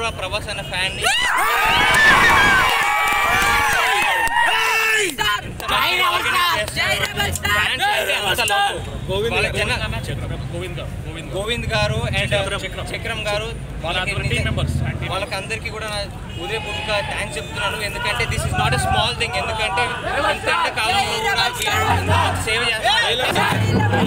కూడా ప్రభాస్ అన్న ఫ్యాన్ గోవింద్ గారు అండ్ చక్రం గారు వాళ్ళకి వాళ్ళకి అందరికీ కూడా నా ఉదయపూర్వక థ్యాంక్స్ చెప్తున్నాను ఎందుకంటే this is not a small thing ఎందుకంటే ఎంత ఎండ కాలంలో కూడా వీళ్ళు ఇంత మంచి సేవ చేస్తారు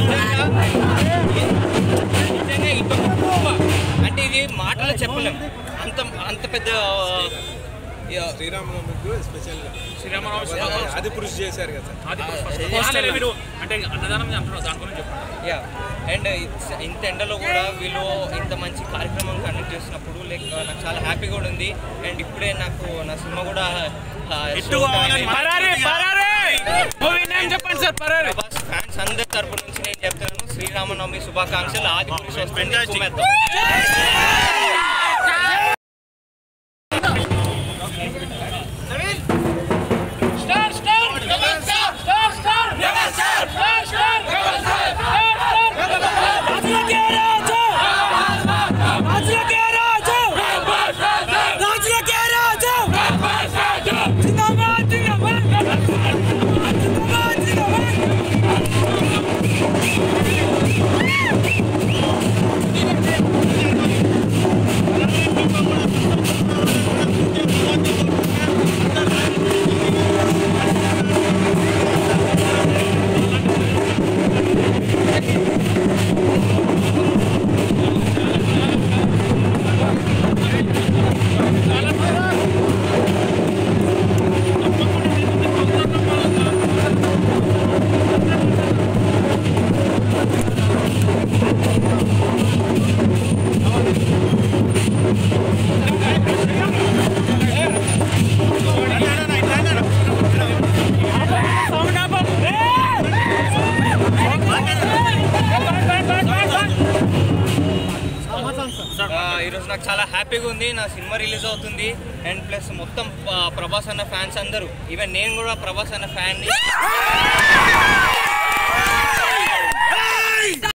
నిజంగా ఇంత గొప్ప అంటే ఇది మాటలో చెప్పలేం అంత అంత పెద్ద ఆ, శ్రీరామనవమికి స్పెషల్గా శ్రీరామరావు అది కృషి చేశారు కదా సార్ అది మీరు అంటే అన్నదానం అంటున్నారు దాని గురించి చెప్పండి యా అండ్ ఇంత ఎండలో కూడా వీళ్ళు ఇంత మంచి కార్యక్రమం కండక్ట్ చేసినప్పుడు లైక్ నాకు చాలా హ్యాపీగా కూడా ఉంది అండ్ ఇప్పుడే నాకు నా సినిమా కూడా ఆ, show time అయింది. చెప్పండి సార్ పరారే ప్రభాస్ ఫ్యాన్స్ అందరి తరపు నుంచి నేను చెప్తున్నాను శ్రీరామనవమి శుభాకాంక్షలు ఆది పురుష వస్తుంది కుమ్మేద్దాం. ఆ, ఈరోజు నాకు చాలా హ్యాపీగా ఉంది నా సినిమా రిలీజ్ అవుతుంది అండ్ ప్లస్ మొత్తం ఆ, ప్రభాస్ అన్న ఫ్యాన్స్ అందరూ ఈవెన్ నేను కూడా ప్రభాస్ అన్న ఫ్యాన్ని